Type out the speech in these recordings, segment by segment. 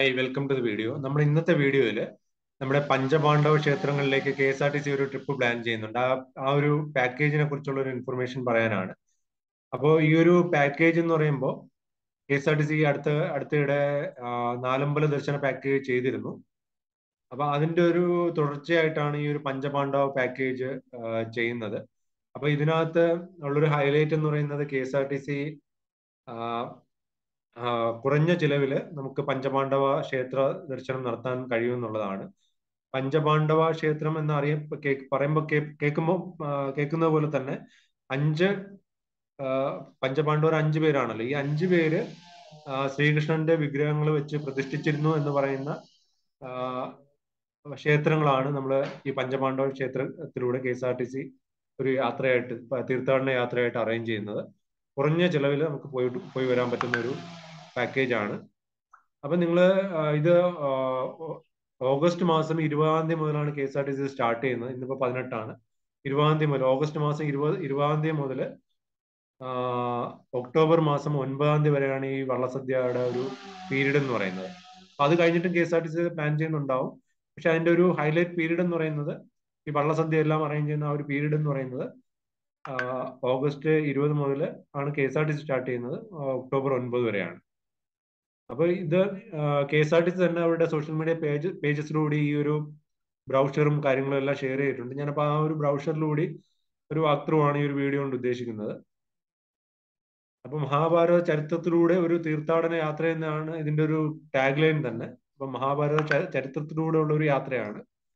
high welcome to the video നമ്മൾ ഇന്നത്തെ വീഡിയോയിൽ നമ്മുടെ പഞ്ചപാണ്ഡവ ക്ഷേത്രങ്ങളിലേക്ക് K S R T C ഒരു ട്രിപ്പ് പ്ലാൻ ചെയ്യുന്നുണ്ട് ആ ആ ഒരു പാക്കേജിനെ കുറിച്ചുള്ള ഒരു ഇൻഫർമേഷൻ പറയാനാണ് അപ്പോൾ ഈ ഒരു പാക്കേജ് എന്ന് പറയുമ്പോൾ K S R T C അടുത്ത അടുത്തിടെ ആ, നാലമ്പല ദർശന പാക്കേജ് ചെയ്തിരുന്നു അപ്പൊ അതിന്റെ ഒരു തുടർച്ചയായിട്ടാണ് ഈ ഒരു പഞ്ചപാണ്ഡവ പാക്കേജ് ചെയ്യുന്നത് അപ്പൊ ഇതിനകത്ത് ഉള്ളൊരു ഹൈലൈറ്റ് എന്ന് പറയുന്നത് K S R T C കുറഞ്ഞ ചിലവില് നമുക്ക് പഞ്ചപാണ്ഡവ ക്ഷേത്ര ദർശനം നടത്താൻ കഴിയുമെന്നുള്ളതാണ് പഞ്ചപാണ്ഡവ ക്ഷേത്രം എന്ന് അറിയ കേക്ക് പറയുമ്പോൾ കേൾക്കുമ്പോൾ കേൾക്കുന്നത് പോലെ തന്നെ അഞ്ച് ആ, പഞ്ചപാണ്ഡവർ അഞ്ചു പേരാണല്ലോ ഈ അഞ്ചു പേര് ആ, ശ്രീകൃഷ്ണന്റെ വിഗ്രഹങ്ങൾ വെച്ച് പ്രതിഷ്ഠിച്ചിരുന്നു എന്ന് പറയുന്ന ആ, ക്ഷേത്രങ്ങളാണ് നമ്മൾ ഈ പഞ്ചപാണ്ഡവ ക്ഷേത്രത്തിലൂടെ K S R T C ഒരു യാത്രയായിട്ട് പ- തീർത്ഥാടന യാത്രയായിട്ട് അറേഞ്ച് ചെയ്യുന്നത് കുറഞ്ഞ ചിലവിൽ നമുക്ക് പോയിട്ട് പോയി വരാൻ പറ്റുന്ന ഒരു പാക്കേജ് ആണ് അപ്പൊ നിങ്ങൾ ഇത് ആ, ഓ- ഓഗസ്റ്റ് മാസം ഇരുപതാം തീയതി മുതലാണ് K S R T C start ചെയ്യുന്നത് ഇന്നിപ്പോ പതിനെട്ടാണ് ഇരുപതാം തീയതി മുതൽ ഓഗസ്റ്റ് മാസം ഇരുപത് ഇരുപതാം തീയതി മുതൽ ഒക്ടോബർ മാസം ഒൻപതാം തീയതി വരെയാണ് ഈ വള്ളസദ്യയുടെ ഒരു പീരീഡ് എന്ന് പറയുന്നത് അപ്പൊ അത് കഴിഞ്ഞിട്ടും K S R T C plan ചെയ്യുന്നുണ്ടാവും പക്ഷെ അതിന്റെ ഒരു ഹൈലൈറ്റ് പീരീഡ് എന്ന് പറയുന്നത് ഈ വള്ളസദ്യ എല്ലാം അറേഞ്ച് ചെയ്യുന്ന ആ ഒരു പീരീഡ് എന്ന് പറയുന്നത് ആ, ഓഗസ്റ്റ് ഇരുപത് മുതൽ ആണ് K S R T C start ചെയ്യുന്നത് ആ, ഒക്ടോബർ ഒൻപത് വരെയാണ് അപ്പൊ ഇത് K S R T C തന്നെ അവരുടെ സോഷ്യൽ മീഡിയ പേജ് പേജസിലൂടെ ഈ ഒരു ബ്രൗഷറും കാര്യങ്ങളും എല്ലാം ഷെയർ ചെയ്തിട്ടുണ്ട് ഞാനപ്പോൾ ആ ഒരു ബ്രൗഷറിലൂടെ ഒരു വാക്ത്രൂ ആണ് ഈ ഒരു വീഡിയോ കൊണ്ട് ഉദ്ദേശിക്കുന്നത് അപ്പൊ മഹാഭാരത ചരിത്രത്തിലൂടെ ഒരു തീർത്ഥാടന യാത്ര എന്നാണ് ഇതിന്റെ ഒരു ടാഗ് ലൈൻ തന്നെ അപ്പൊ മഹാഭാരത ച- ചരിത്രത്തിലൂടെ ഉള്ള ഒരു യാത്രയാണ്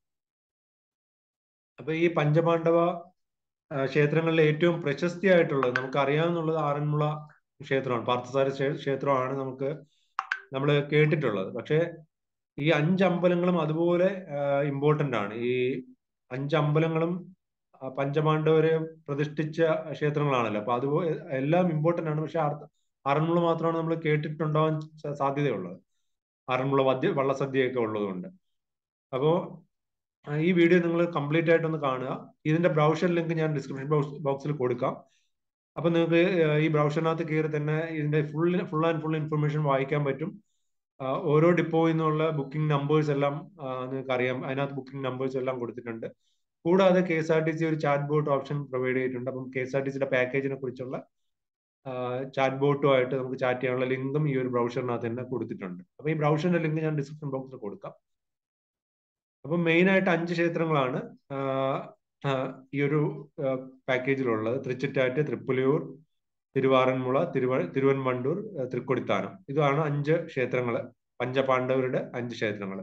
അപ്പൊ ഈ പഞ്ചപാണ്ഡവ ആ, ക്ഷേത്രങ്ങളിലെ ഏറ്റവും പ്രശസ്തിയായിട്ടുള്ളത് നമുക്ക് അറിയാവുന്നുള്ളത് ആറന്മുള ക്ഷേത്രമാണ് പാർത്ഥസാര ക്ഷേ- ക്ഷേത്രമാണ് നമുക്ക് നമ്മൾ കേട്ടിട്ടുള്ളത് പക്ഷെ ഈ അഞ്ച് അമ്പലങ്ങളും അതുപോലെ ഇമ്പോർട്ടന്റ് ആണ് ഈ അഞ്ച് അമ്പലങ്ങളും ആ, പഞ്ചപാണ്ഡവരെ പ്രതിഷ്ഠിച്ച ക്ഷേത്രങ്ങളാണല്ലോ അപ്പൊ അതുപോലെ എല്ലാം ഇമ്പോർട്ടന്റ് ആണ് പക്ഷെ ആർ- ആറന്മുള മാത്രമാണ് നമ്മൾ കേട്ടിട്ടുണ്ടാവാൻ സ- സാധ്യതയുള്ളത് ആറന്മുള വദ്യ വള്ളസദ്യയൊക്കെ ഉള്ളതുകൊണ്ട് അപ്പോ ആ, ഈ വീഡിയോ നിങ്ങൾ കംപ്ലീറ്റ് ആയിട്ടൊന്ന് കാണുക ഇതിന്റെ ബ്രൗഷർ ലിങ്ക് ഞാൻ ഡിസ്ക്രിപ്ഷൻ ബോക്സിൽ കൊടുക്കാം അപ്പൊ നിങ്ങൾക്ക് ഈ ബ്രൗഷറിനകത്ത് കയറി തന്നെ ഇതിന്റെ full full and full information വായിക്കാൻ പറ്റും ആ, ഓരോ ഡിപ്പോയിൽ നിന്നുള്ള ബുക്കിംഗ് നമ്പേഴ്സ് എല്ലാം ആ, നിങ്ങൾക്ക് അറിയാം അതിനകത്ത് ബുക്കിംഗ് നമ്പേഴ്സ് എല്ലാം കൊടുത്തിട്ടുണ്ട് കൂടാതെ K S R T C ഒരു ചാറ്റ് ബോട്ട് ഓപ്ഷൻ പ്രൊവൈഡ് ചെയ്തിട്ടുണ്ട് അപ്പം കെ എസ് ആർ ടി സിയുടെ പാക്കേജിനെ കുറിച്ചുള്ള ചാറ്റ് ബോട്ടുമായിട്ട് നമുക്ക് ചാറ്റ് ചെയ്യാനുള്ള ലിങ്കും ഈ ഒരു ബ്രൗഷറിനകത്ത് തന്നെ കൊടുത്തിട്ടുണ്ട് അപ്പൊ ഈ ബ്രൗഷറിന്റെ ലിങ്ക് ഞാൻ ഡിസ്ക്രിപ്ഷൻ ബോക്സിൽ കൊടുക്കാം അപ്പം മെയിൻ ആയിട്ട് അഞ്ച് ക്ഷേത്രങ്ങളാണ് ആ, ആ, ഈ ഒരു പാക്കേജിലുള്ളത് തൃച്ചിറ്റാറ്റ് തൃപ്പുലിയൂർ തിരുവാറന്മുള തിരുവ തിരുവൻവണ്ടൂർ ആ, തൃക്കൊടിത്താനം ഇതാണ് അഞ്ച് ക്ഷേത്രങ്ങൾ പഞ്ചപാണ്ഡവരുടെ അഞ്ച് ക്ഷേത്രങ്ങൾ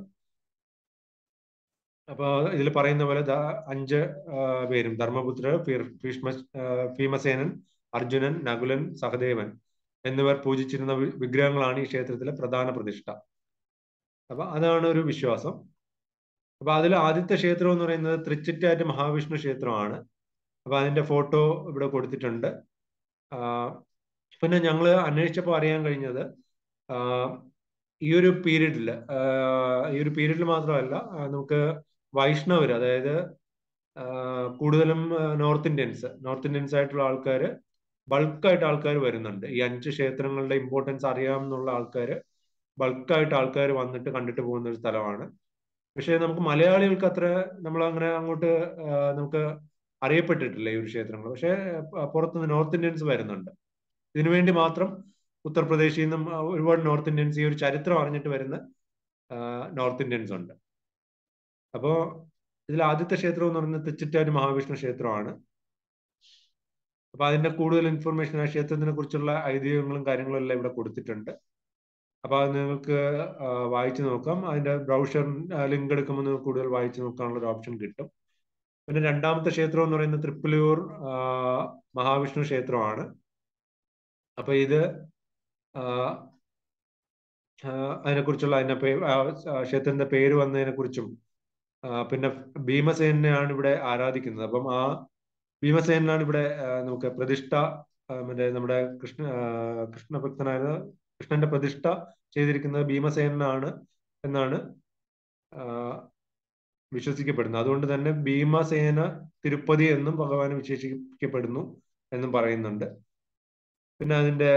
അപ്പൊ ഇതിൽ പറയുന്ന പോലെ ദാ അഞ്ച് ആ, പേരും ധർമ്മപുത്രർ ഭീർ- ഭീഷ്മ ആ, ഭീമസേനൻ അർജുനൻ നകുലൻ സഹദേവൻ എന്നിവർ പൂജിച്ചിരുന്ന വി- വിഗ്രഹങ്ങളാണ് ഈ ക്ഷേത്രത്തിലെ പ്രധാന പ്രതിഷ്ഠ അപ്പൊ അതാണ് ഒരു വിശ്വാസം അപ്പൊ അതിൽ ആദ്യത്തെ ക്ഷേത്രം എന്ന് പറയുന്നത് തൃച്ചിറ്റാറ്റ് മഹാവിഷ്ണു ക്ഷേത്രമാണ് അപ്പൊ അതിന്റെ ഫോട്ടോ ഇവിടെ കൊടുത്തിട്ടുണ്ട് ആ, പിന്നെ ഞങ്ങൾ അന്വേഷിച്ചപ്പോൾ അറിയാൻ കഴിഞ്ഞത് ആ, ഈ ഒരു പീരീഡിൽ ഈ ഒരു പീരീഡിൽ മാത്രമല്ല ആ, നമുക്ക് വൈഷ്ണവർ അതായത് ആ, കൂടുതലും നോർത്ത് ഇന്ത്യൻസ് നോർത്ത് ഇന്ത്യൻസ് ആയിട്ടുള്ള ആൾക്കാർ ബൾക്കായിട്ട് ആൾക്കാർ വരുന്നുണ്ട് ഈ അഞ്ച് ക്ഷേത്രങ്ങളുടെ ഇമ്പോർട്ടൻസ് അറിയാമെന്നുള്ള ആൾക്കാർ ബൾക്കായിട്ട് ആൾക്കാർ വന്നിട്ട് കണ്ടിട്ട് പോകുന്ന ഒരു സ്ഥലമാണ് പക്ഷേ നമുക്ക് മലയാളികൾക്ക് അത്ര നമ്മൾ അങ്ങനെ അങ്ങോട്ട് ആ, നമുക്ക് അറിയപ്പെട്ടിട്ടില്ല ഈ ഒരു ക്ഷേത്രങ്ങൾ പക്ഷേ ആ, പുറത്തുനിന്ന് നോർത്ത് ഇന്ത്യൻസ് വരുന്നുണ്ട് ഇതിനുവേണ്ടി മാത്രം ഉത്തർപ്രദേശിൽ നിന്നും ആ, ഒരുപാട് നോർത്ത് ഇന്ത്യൻസ് ഈ ഒരു ചരിത്രം അറിഞ്ഞിട്ട് വരുന്ന ആ, നോർത്ത് ഇന്ത്യൻസ് ഉണ്ട് അപ്പോ ഇതിൽ ആദ്യത്തെ ക്ഷേത്രം എന്ന് പറയുന്നത് തെച്ചിറ്റാറ്റ് മഹാവിഷ്ണു ക്ഷേത്രമാണ് അപ്പൊ അതിന്റെ കൂടുതൽ ഇൻഫർമേഷൻ ആ ക്ഷേത്രത്തിനെ കുറിച്ചുള്ള ഐതിഹ്യങ്ങളും കാര്യങ്ങളും എല്ലാം ഇവിടെ കൊടുത്തിട്ടുണ്ട് അപ്പൊ അത് നിങ്ങൾക്ക് ആ, വായിച്ചു നോക്കാം അതിന്റെ ബ്രൗഷർ ലിങ്ക് എടുക്കുമ്പോൾ നിങ്ങൾക്ക് കൂടുതൽ വായിച്ചു നോക്കാനുള്ള ഒരു ഓപ്ഷൻ കിട്ടും പിന്നെ രണ്ടാമത്തെ ക്ഷേത്രം എന്ന് പറയുന്നത് തൃപ്പുലിയൂർ ആ, മഹാവിഷ്ണു ക്ഷേത്രമാണ് അപ്പൊ ഇത് ആ, ആ, അതിനെക്കുറിച്ചുള്ള അതിന്റെ പേ ആ, ആ, ക്ഷേത്രത്തിന്റെ പേര് വന്നതിനെ കുറിച്ചും പിന്നെ ഭീമസേനെയാണ് ഇവിടെ ആരാധിക്കുന്നത് അപ്പം ആ ഭീമസേനാണ് ഇവിടെ ആ, നമുക്ക് പ്രതിഷ്ഠ ആ, മറ്റേ നമ്മുടെ കൃഷ്ണ ആ, കൃഷ്ണഭക്തനായ കൃഷ്ണന്റെ പ്രതിഷ്ഠ ചെയ്തിരിക്കുന്നത് ഭീമസേനാണ് എന്നാണ് ആ, വിശ്വസിക്കപ്പെടുന്നത് അതുകൊണ്ട് തന്നെ ഭീമസേന തിരുപ്പതി എന്നും ഭഗവാൻ വിശേഷിക്കപ്പെടുന്നു എന്നും പറയുന്നുണ്ട് പിന്നെ അതിന്റെ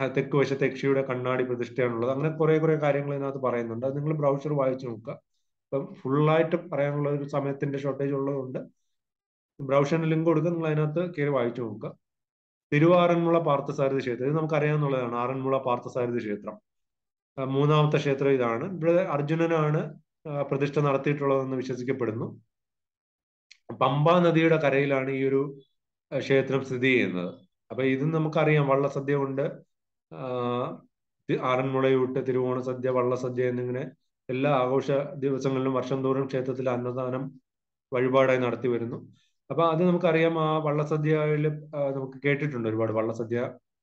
തെക്ക് വശത്തെ യക്ഷിയുടെ കണ്ണാടി പ്രതിഷ്ഠയാണുള്ളത് അങ്ങനെ കുറെ കുറെ കാര്യങ്ങൾ ഇതിനകത്ത് പറയുന്നുണ്ട് അത് നിങ്ങൾ ബ്രൗസർ വായിച്ചു നോക്കുക ഇപ്പം ഫുള്ളായിട്ട് പറയാനുള്ള ഒരു സമയത്തിന്റെ ഷോർട്ടേജ് ഉള്ളതുകൊണ്ട് ബ്രൗസറിന് ലിങ്ക് കൊടുക്കുക നിങ്ങൾ അതിനകത്ത് കയറി വായിച്ചു നോക്കുക തിരുവാറന്മുള പാർത്ഥസാരഥി ക്ഷേത്രം ഇത് നമുക്കറിയാവുന്നതാണ് ആറന്മുള പാർത്ഥസാരഥി ക്ഷേത്രം മൂന്നാമത്തെ ക്ഷേത്രം ഇതാണ് ഇവിടെ അർജുനനാണ് പ്രതിഷ്ഠ നടത്തിയിട്ടുള്ളതെന്ന് വിശ്വസിക്കപ്പെടുന്നു പമ്പ നദിയുടെ കരയിലാണ് ഈ ഒരു ക്ഷേത്രം സ്ഥിതി ചെയ്യുന്നത് അപ്പൊ ഇത് നമുക്കറിയാം വള്ളസദ്യ കൊണ്ട് ആറന്മുളയൂട്ട് തിരുവോണ സദ്യ വള്ളസദ്യ എന്നിങ്ങനെ എല്ലാ ആഘോഷ ദിവസങ്ങളിലും വർഷം തോറും ക്ഷേത്രത്തിൽ അന്നദാനം വഴിപാടായി നടത്തി വരുന്നു അപ്പൊ അത് നമുക്കറിയാം ആ വള്ളസദ്യയിൽ നമുക്ക് കേട്ടിട്ടുണ്ട് ഒരുപാട് വള്ളസദ്യ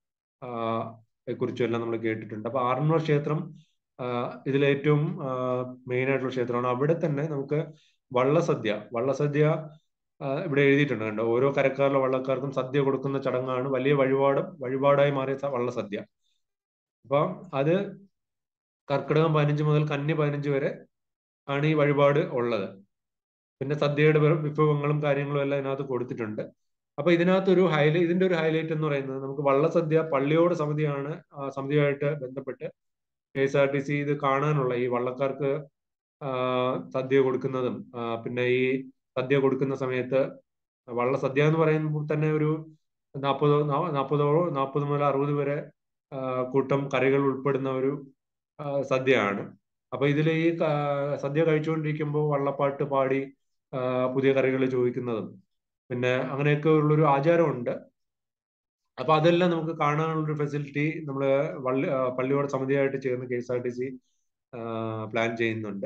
കുറിച്ചും എല്ലാം നമ്മൾ കേട്ടിട്ടുണ്ട് അപ്പൊ ആറന്മുള ക്ഷേത്രം ഇതിലേറ്റവും മെയിൻ ആയിട്ടുള്ള ക്ഷേത്രമാണ് അവിടെ തന്നെ നമുക്ക് വള്ളസദ്യ വള്ളസദ്യ ഇവിടെ എഴുതിയിട്ടുണ്ട് കണ്ടോ ഓരോ കരക്കാരിലെ വള്ളക്കാർക്കും സദ്യ കൊടുക്കുന്ന ചടങ്ങാണ് വലിയ വഴിപാടും വഴിപാടായി മാറിയ വള്ളസദ്യ അപ്പൊ അത് കർക്കിടകം പതിനഞ്ച് മുതൽ കന്നി പതിനഞ്ച് വരെ ആണ് ഈ വഴിപാട് ഉള്ളത് പിന്നെ സദ്യയുടെ വിഭവങ്ങളും കാര്യങ്ങളും എല്ലാം ഇതിനകത്ത് കൊടുത്തിട്ടുണ്ട് അപ്പൊ ഇതിനകത്ത് ഒരു ഹൈലൈറ്റ് ഇതിന്റെ ഒരു ഹൈലൈറ്റ് എന്ന് പറയുന്നത് നമുക്ക് വള്ളസദ്യ പള്ളിയോട് സമിതിയാണ് സമിതിയായിട്ട് ബന്ധപ്പെട്ട് K S R T C ഇത് കാണാനുള്ള ഈ വള്ളക്കാർക്ക് സദ്യ കൊടുക്കുന്നതും പിന്നെ ഈ സദ്യ കൊടുക്കുന്ന സമയത്ത് വള്ളസദ്യ എന്ന് പറയുമ്പോൾ തന്നെ ഒരു നാൽപ്പതോ നാൽപ്പതോ നാൽപ്പത് മുതൽ അറുപത് വരെ കൂട്ടം കറികൾ ഉൾപ്പെടുന്ന ഒരു സദ്യയാണ് അപ്പൊ ഇതിൽ ഈ സദ്യ കഴിച്ചുകൊണ്ടിരിക്കുമ്പോൾ വള്ളപ്പാട്ട് പാടി പുതിയ കറികൾ ചോദിക്കുന്നതും പിന്നെ അങ്ങനെയൊക്കെ ഉള്ളൊരു ആചാരമുണ്ട് അപ്പൊ അതെല്ലാം നമുക്ക് കാണാനുള്ളൊരു ഫെസിലിറ്റി നമ്മൾ വള്ളി പള്ളിയോട് സമിതിയായിട്ട് ചേർന്ന് K S R T C plan ചെയ്യുന്നുണ്ട്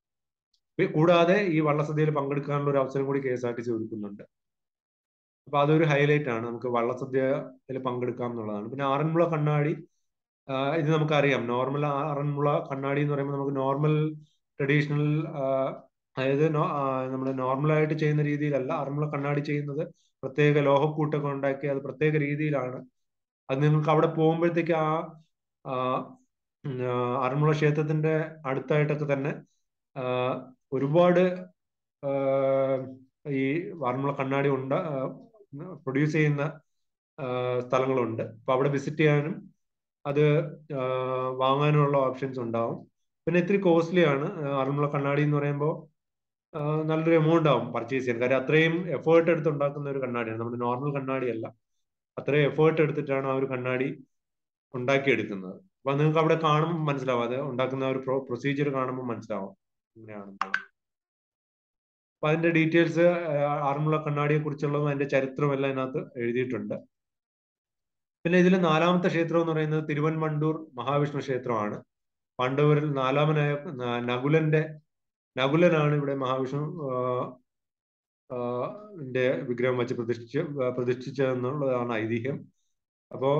കൂടാതെ ഈ വള്ളസദ്യയിൽ പങ്കെടുക്കാനുള്ള ഒരു അവസരം കൂടി K S R T C ഒരുക്കുന്നുണ്ട് അപ്പൊ അതൊരു ഹൈലൈറ്റ് ആണ് നമുക്ക് വള്ളസദ്യയിൽ പങ്കെടുക്കാം എന്നുള്ളതാണ് പിന്നെ ആറന്മുള കണ്ണാടി ഇത് നമുക്കറിയാം നോർമൽ ആറന്മുള കണ്ണാടി എന്ന് പറയുമ്പോൾ നമുക്ക് നോർമൽ ട്രഡീഷണൽ അതായത് നമ്മൾ നോർമലായിട്ട് ചെയ്യുന്ന രീതിയിലല്ല ആറന്മുള കണ്ണാടി ചെയ്യുന്നത് പ്രത്യേക ലോഹക്കൂട്ടൊക്കെ ഉണ്ടാക്കി അത് പ്രത്യേക രീതിയിലാണ് അത് നിങ്ങൾക്ക് അവിടെ പോകുമ്പോഴത്തേക്ക് ആ ആറന്മുള ക്ഷേത്രത്തിന്റെ അടുത്തായിട്ടൊക്കെ തന്നെ ഒരുപാട് ഈ ആറന്മുള കണ്ണാടി ഉണ്ട് പ്രൊഡ്യൂസ് ചെയ്യുന്ന സ്ഥലങ്ങളുണ്ട് അപ്പൊ അവിടെ വിസിറ്റ് ചെയ്യാനും അത് വാങ്ങാനുള്ള ഓപ്ഷൻസ് ഉണ്ടാവും പിന്നെ ഇത്തിരി കോസ്റ്റ്ലി ആണ് ആറന്മുള കണ്ണാടി എന്ന് പറയുമ്പോൾ നല്ലൊരു എമൗണ്ട് ആവും പർച്ചേസ് ചെയ്യാൻ കാര്യം അത്രയും എഫേർട്ട് എടുത്ത് ഉണ്ടാക്കുന്ന ഒരു കണ്ണാടിയാണ് നമ്മുടെ നോർമൽ കണ്ണാടിയല്ല അത്രയും എഫേർട്ട് എടുത്തിട്ടാണ് ആ ഒരു കണ്ണാടി ഉണ്ടാക്കിയെടുക്കുന്നത് അപ്പൊ നിങ്ങൾക്ക് അവിടെ കാണുമ്പോൾ മനസ്സിലാവും അത് ഉണ്ടാക്കുന്ന ഒരു പ്രൊസീജിയർ കാണുമ്പോൾ മനസ്സിലാവും ഇങ്ങനെയാണെന്ന് അപ്പൊ അതിന്റെ ഡീറ്റെയിൽസ് ആറന്മുള കണ്ണാടിയെ കുറിച്ചുള്ളതും അതിന്റെ ചരിത്രവും എല്ലാം ഇതിനകത്ത് എഴുതിയിട്ടുണ്ട് പിന്നെ ഇതിൽ നാലാമത്തെ ക്ഷേത്രം എന്ന് പറയുന്നത് തിരുവൻമണ്ടൂർ മഹാവിഷ്ണു ക്ഷേത്രമാണ് പാണ്ഡവരിൽ നാലാമനായ നകുലന്റെ നകുലനാണ് ഇവിടെ മഹാവിഷ്ണു ന്റെ വിഗ്രഹം വെച്ച് പ്രതിഷ്ഠിച്ച് പ്രതിഷ്ഠിച്ചതെന്നുള്ളതാണ് ഐതിഹ്യം അപ്പോ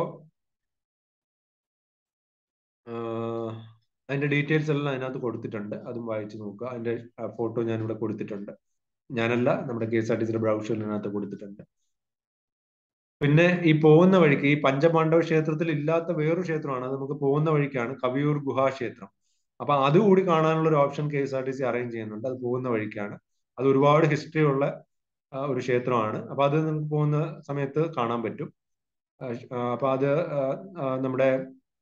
അതിന്റെ ഡീറ്റെയിൽസ് എല്ലാം അതിനകത്ത് കൊടുത്തിട്ടുണ്ട് അതും വായിച്ചു നോക്കുക അതിന്റെ ഫോട്ടോ ഞാൻ ഇവിടെ കൊടുത്തിട്ടുണ്ട് ഞാനല്ല നമ്മുടെ കെ എസ് ആർ ടി സിയുടെ ബ്രൗഷറിൽ ഇതിനകത്ത് കൊടുത്തിട്ടുണ്ട് പിന്നെ ഈ പോകുന്ന വഴിക്ക് ഈ പഞ്ചപാണ്ഡവ ക്ഷേത്രത്തിൽ ഇല്ലാത്ത വേറൊരു ക്ഷേത്രമാണ് അത് നമുക്ക് പോകുന്ന വഴിക്കാണ് കവിയൂർ ഗുഹാക്ഷേത്രം അപ്പൊ അതുകൂടി കാണാനുള്ള ഒരു option K S R T C arrange ചെയ്യുന്നുണ്ട് അത് പോകുന്ന വഴിക്കാണ് അത് ഒരുപാട് ഹിസ്റ്ററി ഉള്ള ഒരു ക്ഷേത്രമാണ് അപ്പൊ അത് നിങ്ങൾക്ക് പോകുന്ന സമയത്ത് കാണാൻ പറ്റും അപ്പൊ അത് നമ്മുടെ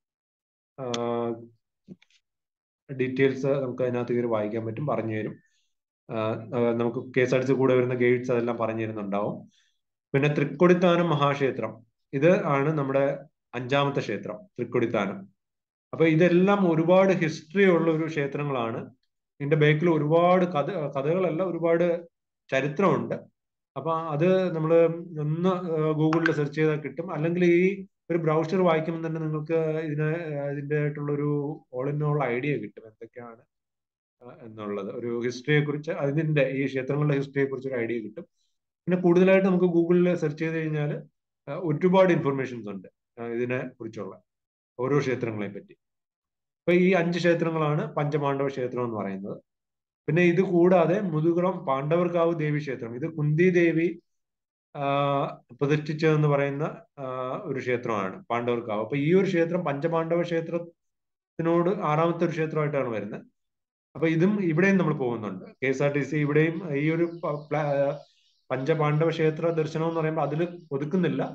ഡീറ്റെയിൽസ് നമുക്ക് അതിനകത്ത് കയറി വായിക്കാൻ പറ്റും പറഞ്ഞു തരും നമുക്ക് K S R T C കൂടെ വരുന്ന ഗൈഡ്സ് അതെല്ലാം പറഞ്ഞു തരുന്നുണ്ടാവും പിന്നെ തൃക്കൊടിത്താനം മഹാക്ഷേത്രം ഇത് ആണ് നമ്മുടെ അഞ്ചാമത്തെ ക്ഷേത്രം തൃക്കൊടിത്താനം അപ്പൊ ഇതെല്ലാം ഒരുപാട് ഹിസ്റ്ററി ഉള്ള ഒരു ക്ഷേത്രങ്ങളാണ് ഇതിന്റെ ബേക്കിൽ ഒരുപാട് കഥ കഥകളല്ല ഒരുപാട് ചരിത്രമുണ്ട് അപ്പൊ അത് നമ്മൾ ഒന്ന് ഗൂഗിളിൽ സെർച്ച് ചെയ്താൽ കിട്ടും അല്ലെങ്കിൽ ഈ ഒരു ബ്രൗസർ വായിക്കുമ്പോൾ തന്നെ നിങ്ങൾക്ക് ഇതിന് ഇതിൻ്റെ ആയിട്ടുള്ള ഒരു ഓൾ ഇൻ ഓൾ ഐഡിയ കിട്ടും എന്തൊക്കെയാണ് എന്നുള്ളത് ഒരു ഹിസ്റ്ററിയെ കുറിച്ച് അതിന്റെ ഈ ക്ഷേത്രങ്ങളുടെ ഹിസ്റ്ററിയെ കുറിച്ച് ഒരു ഐഡിയ കിട്ടും പിന്നെ കൂടുതലായിട്ട് നമുക്ക് ഗൂഗിളിൽ സെർച്ച് ചെയ്ത് കഴിഞ്ഞാൽ ഒരുപാട് ഇൻഫർമേഷൻസ് ഉണ്ട് ഇതിനെ കുറിച്ചുള്ള ഓരോ ക്ഷേത്രങ്ങളെ പറ്റി അപ്പൊ ഈ അഞ്ച് ക്ഷേത്രങ്ങളാണ് പഞ്ചപാണ്ഡവ ക്ഷേത്രം എന്ന് പറയുന്നത് പിന്നെ ഇത് കൂടാതെ മുതുകുളം പാണ്ഡവർക്കാവ് ദേവി ക്ഷേത്രം ഇത് കുന്തി ദേവി പ്രതിഷ്ഠിച്ചതെന്ന് പറയുന്ന ഒരു ക്ഷേത്രമാണ് പാണ്ഡവർക്കാവ് അപ്പൊ ഈ ഒരു ക്ഷേത്രം പഞ്ചപാണ്ഡവ ക്ഷേത്രത്തിനോട് ആറാമത്തെ ഒരു ക്ഷേത്രമായിട്ടാണ് വരുന്നത് അപ്പൊ ഇതും ഇവിടെയും നമ്മൾ പോകുന്നുണ്ട് K S R T C ഇവിടെയും ഈ ഒരു പഞ്ചപാണ്ഡവ ക്ഷേത്ര ദർശനം എന്ന് പറയുമ്പോൾ അതിൽ ഒതുക്കുന്നില്ല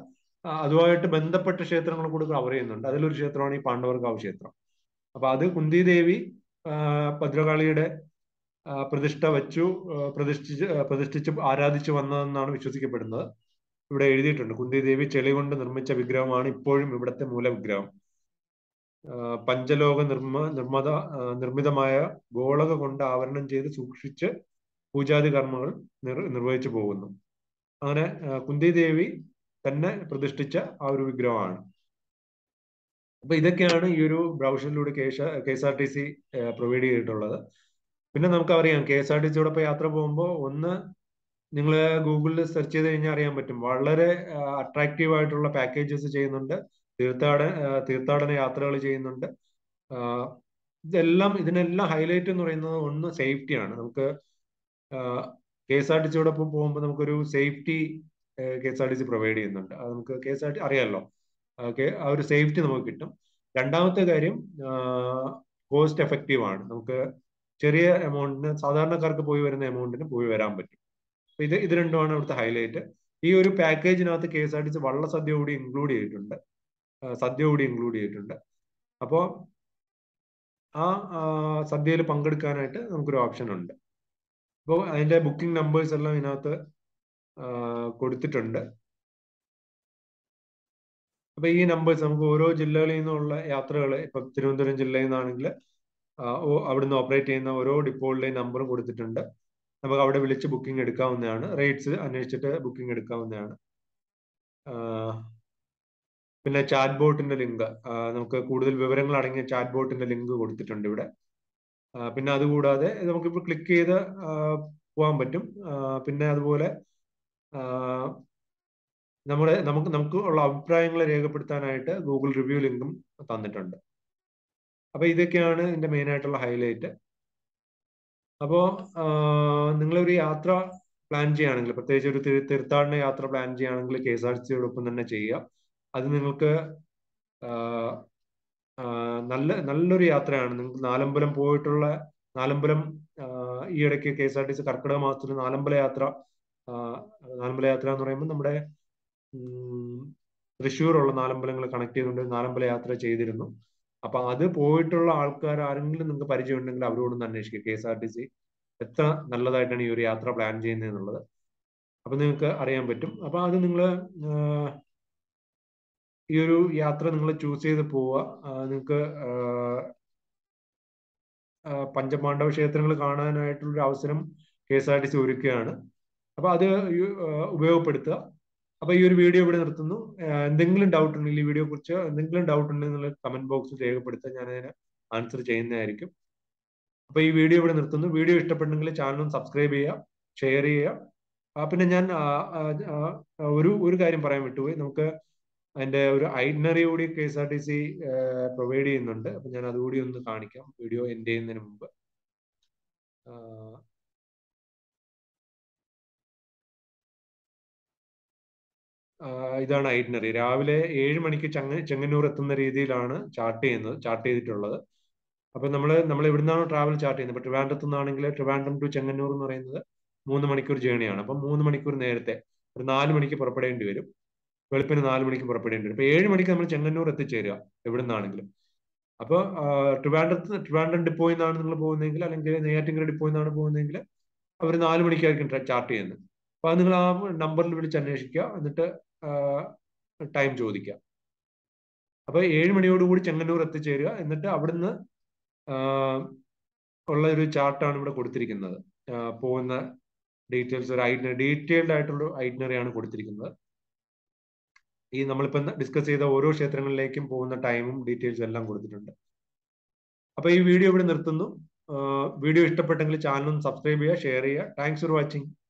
അതുമായിട്ട് ബന്ധപ്പെട്ട ക്ഷേത്രങ്ങൾ കൂടി കവർ ചെയ്യുന്നുണ്ട് അതിലൊരു ക്ഷേത്രമാണ് ഈ പാണ്ഡവർക്കാവ് ക്ഷേത്രം അപ്പൊ അത് കുന്തി ദേവി ഭദ്രകാളിയുടെ പ്രതിഷ്ഠ വെച്ചു പ്രതിഷ്ഠിച്ച് പ്രതിഷ്ഠിച്ച് ആരാധിച്ചു വന്നതെന്നാണ് വിശ്വസിക്കപ്പെടുന്നത് ഇവിടെ എഴുതിയിട്ടുണ്ട് കുന്തി ദേവി ചെളി കൊണ്ട് നിർമ്മിച്ച വിഗ്രഹമാണ് ഇപ്പോഴും ഇവിടുത്തെ മൂലവിഗ്രഹം പഞ്ചലോക നിർമ്മ നിർമ്മത നിർമ്മിതമായ ഗോളക കൊണ്ട് ആവരണം ചെയ്ത് സൂക്ഷിച്ച് പൂജാതി കർമ്മങ്ങൾ നിർ നിർവഹിച്ചു പോകുന്നു അങ്ങനെ കുന്തി ദേവി തന്നെ പ്രതിഷ്ഠിച്ച ആ ഒരു വിഗ്രഹമാണ് അപ്പൊ ഇതൊക്കെയാണ് ഈ ഒരു ബ്രൗഷറിലൂടെ K S R T C provide ചെയ്തിട്ടുള്ളത് പിന്നെ നമുക്കറിയാം കെ എസ് ആർ ടി സിയോടൊപ്പം യാത്ര പോകുമ്പോൾ ഒന്ന് നിങ്ങൾ ഗൂഗിളിൽ സെർച്ച് ചെയ്ത് കഴിഞ്ഞാൽ അറിയാൻ പറ്റും വളരെ അട്രാക്റ്റീവ് ആയിട്ടുള്ള പാക്കേജസ് ചെയ്യുന്നുണ്ട് തീർത്ഥാടന തീർത്ഥാടന യാത്രകൾ ചെയ്യുന്നുണ്ട് ഇതെല്ലാം ഇതിനെല്ലാം ഹൈലൈറ്റ് എന്ന് പറയുന്നത് ഒന്ന് സേഫ്റ്റിയാണ് നമുക്ക് കെ എസ് ആർ ടി സിയോടൊപ്പം പോകുമ്പോൾ നമുക്കൊരു safety K S R T C provide ചെയ്യുന്നുണ്ട് അത് നമുക്ക് കെ എസ് ആർ ടി അറിയാമല്ലോ ഓക്കെ ആ ഒരു സേഫ്റ്റി നമുക്ക് കിട്ടും രണ്ടാമത്തെ കാര്യം കോസ്റ്റ് എഫക്റ്റീവ് ആണ് നമുക്ക് ചെറിയ എമൗണ്ടിന് സാധാരണക്കാർക്ക് പോയി വരുന്ന എമൗണ്ടിന് പോയി വരാൻ പറ്റും ഇത് ഇത് രണ്ടുമാണ് ഇവിടുത്തെ ഹൈലൈറ്റ് ഈ ഒരു പാക്കേജിനകത്ത് K S R T C വള്ള സദ്യ കൂടി ഇൻക്ലൂഡ് ചെയ്തിട്ടുണ്ട് സദ്യ കൂടി ഇൻക്ലൂഡ് ചെയ്തിട്ടുണ്ട് അപ്പോൾ ആ സദ്യയിൽ പങ്കെടുക്കാനായിട്ട് നമുക്കൊരു ഓപ്ഷൻ ഉണ്ട് അപ്പോൾ അതിന്റെ ബുക്കിംഗ് നമ്പേഴ്സ് എല്ലാം ഇതിനകത്ത് കൊടുത്തിട്ടുണ്ട് അപ്പൊ ഈ നമ്പേഴ്സ് നമുക്ക് ഓരോ ജില്ലകളിൽ നിന്നുള്ള യാത്രകൾ ഇപ്പൊ തിരുവനന്തപുരം ജില്ലയിൽ നിന്നാണെങ്കിൽ അവിടുന്ന് ഓപ്പറേറ്റ് ചെയ്യുന്ന ഓരോ ഡിപ്പോളിലെയും നമ്പറും കൊടുത്തിട്ടുണ്ട് നമുക്ക് അവിടെ വിളിച്ച് ബുക്കിംഗ് എടുക്കാവുന്നതാണ് റേറ്റ്സ് അന്വേഷിച്ചിട്ട് ബുക്കിംഗ് എടുക്കാവുന്നതാണ് പിന്നെ ചാറ്റ് ബോട്ടിന്റെ ലിങ്ക് നമുക്ക് കൂടുതൽ വിവരങ്ങൾ അടങ്ങിയ ചാറ്റ് ബോട്ടിന്റെ ലിങ്ക് കൊടുത്തിട്ടുണ്ട് ഇവിടെ പിന്നെ അതുകൂടാതെ നമുക്കിപ്പോൾ ക്ലിക്ക് ചെയ്ത് പോകാൻ പറ്റും പിന്നെ അതുപോലെ നമ്മുടെ നമുക്ക് നമുക്ക് ഉള്ള അഭിപ്രായങ്ങൾ രേഖപ്പെടുത്താനായിട്ട് ഗൂഗിൾ റിവ്യൂ ലിങ്കും തന്നിട്ടുണ്ട് അപ്പൊ ഇതൊക്കെയാണ് ഇതിന്റെ മെയിൻ ആയിട്ടുള്ള ഹൈലൈറ്റ് അപ്പോ നിങ്ങളൊരു യാത്ര പ്ലാൻ ചെയ്യുകയാണെങ്കിൽ പ്രത്യേകിച്ച് ഒരു തീർത്ഥാടന യാത്ര പ്ലാൻ ചെയ്യുകയാണെങ്കിൽ കെ എസ് ആർ ടി സിയോടൊപ്പം തന്നെ ചെയ്യുക അത് നിങ്ങൾക്ക് നല്ല നല്ലൊരു യാത്രയാണ് നിങ്ങൾക്ക് നാലമ്പലം പോയിട്ടുള്ള നാലമ്പലം ഈ ഇടയ്ക്ക് K S R T C കർക്കിടക മാസത്തിൽ നാലമ്പല യാത്ര നാലമ്പല യാത്ര എന്ന് പറയുമ്പോൾ നമ്മുടെ തൃശ്ശൂരുള്ള നാലമ്പലങ്ങൾ കണക്ട് ചെയ്തുകൊണ്ട് നാലമ്പല യാത്ര ചെയ്തിരുന്നു അപ്പൊ അത് പോയിട്ടുള്ള ആൾക്കാർ ആരെങ്കിലും നിങ്ങൾക്ക് പരിചയം ഉണ്ടെങ്കിൽ അവരോടൊന്ന് അന്വേഷിക്കുക K S R T C എത്ര നല്ലതായിട്ടാണ് ഈ ഒരു യാത്ര പ്ലാൻ ചെയ്യുന്നത് എന്നുള്ളത് അപ്പൊ നിങ്ങൾക്ക് അറിയാൻ പറ്റും അപ്പൊ അത് നിങ്ങൾ ഈ ഒരു യാത്ര നിങ്ങൾ ചൂസ് ചെയ്ത് പോവുക നിങ്ങൾക്ക് പഞ്ചപാണ്ഡവ ക്ഷേത്രങ്ങൾ കാണാനായിട്ടുള്ള ഒരു അവസരം K S R T C ഒരുക്കുകയാണ് അപ്പൊ അത് ഉപയോഗപ്പെടുത്തുക അപ്പൊ ഈ ഒരു വീഡിയോ ഇവിടെ നിർത്തുന്നു എന്തെങ്കിലും ഡൗട്ട് ഉണ്ടെങ്കിൽ ഈ വീഡിയോ കുറിച്ച് എന്തെങ്കിലും ഡൗട്ട് ഉണ്ടെങ്കിൽ നിങ്ങൾ കമന്റ് ബോക്സിൽ രേഖപ്പെടുത്തുക ഞാൻ അതിന് ആൻസർ ചെയ്യുന്നതായിരിക്കും അപ്പൊ ഈ വീഡിയോ ഇവിടെ നിർത്തുന്നു വീഡിയോ ഇഷ്ടപ്പെട്ടെങ്കിൽ ചാനലും സബ്സ്ക്രൈബ് ചെയ്യുക ഷെയർ ചെയ്യുക പിന്നെ ഞാൻ ഒരു ഒരു കാര്യം പറയാൻ വിട്ടുപോയി നമുക്ക് അതിന്റെ ഒരു ഐഡിനറി കൂടി K S R T C provide ചെയ്യുന്നുണ്ട് അപ്പൊ ഞാൻ അതുകൂടി ഒന്ന് കാണിക്കാം വീഡിയോ എൻഡ് ചെയ്യുന്നതിന് മുമ്പ് ഇതാണ് ഐഡിനറി രാവിലെ ഏഴ് മണിക്ക് ചങ്ങ ചെങ്ങന്നൂർ എത്തുന്ന രീതിയിലാണ് ചാർട്ട് ചെയ്യുന്നത് ചാർട്ട് ചെയ്തിട്ടുള്ളത് അപ്പൊ നമ്മൾ നമ്മൾ എവിടുന്നാണോ ട്രാവൽ ചാർട്ട് ചെയ്യുന്നത് ഇപ്പൊ ട്രിവാൻഡ്രത്ത് നിന്നാണെങ്കിൽ ട്രിവാൻഡ്രം ടു ചെങ്ങന്നൂർ എന്ന് പറയുന്നത് മൂന്ന് മണിക്കൂർ ജേണിയാണ് അപ്പൊ മൂന്ന് മണിക്കൂർ നേരത്തെ ഒരു നാല് മണിക്ക് പുറപ്പെടേണ്ടി വരും വെളുപ്പിന് നാല് മണിക്ക് പുറപ്പെടേണ്ടി വരും ഇപ്പൊ ഏഴ് മണിക്ക് നമ്മൾ ചെങ്ങന്നൂർ എത്തിച്ചേരുക എവിടുന്നാണെങ്കിലും അപ്പോൾ ട്രിവാൻഡ്രത്ത് ട്രിവാൻഡ്രം ഡിപ്പോയിൽ നിന്നാണ് നിങ്ങൾ പോകുന്നതെങ്കിൽ അല്ലെങ്കിൽ നെയ്യാറ്റിങ്കര ഡിപ്പോയിൽ നിന്നാണ് പോകുന്നതെങ്കിൽ അവർ നാല് മണിക്കായിരിക്കും ചാർട്ട് ചെയ്യുന്നത് അപ്പൊ അത് നിങ്ങൾ ആ നമ്പറിൽ വിളിച്ച് അന്വേഷിക്കുക എന്നിട്ട് ടൈം ചോദിക്കുക അപ്പൊ ഏഴ് മണിയോടുകൂടി ചെങ്ങന്നൂർ എത്തിച്ചേരുക എന്നിട്ട് അവിടുന്ന് ഉള്ള ഒരു ചാർട്ടാണ് ഇവിടെ കൊടുത്തിരിക്കുന്നത് പോകുന്ന ഡീറ്റെയിൽസ് ഒരു ഐഡിനറി ഡീറ്റെയിൽഡ് ആയിട്ടുള്ള ഐഡിനറി ആണ് കൊടുത്തിരിക്കുന്നത് ഈ നമ്മളിപ്പോൾ ഡിസ്കസ് ചെയ്ത ഓരോ ക്ഷേത്രങ്ങളിലേക്കും പോകുന്ന ടൈമും ഡീറ്റെയിൽസും എല്ലാം കൊടുത്തിട്ടുണ്ട് അപ്പൊ ഈ വീഡിയോ ഇവിടെ നിർത്തുന്നു വീഡിയോ ഇഷ്ടപ്പെട്ടെങ്കിൽ ചാനലും സബ്സ്ക്രൈബ് ചെയ്യുക ഷെയർ ചെയ്യുക താങ്ക്സ് ഫോർ വാച്ചിങ്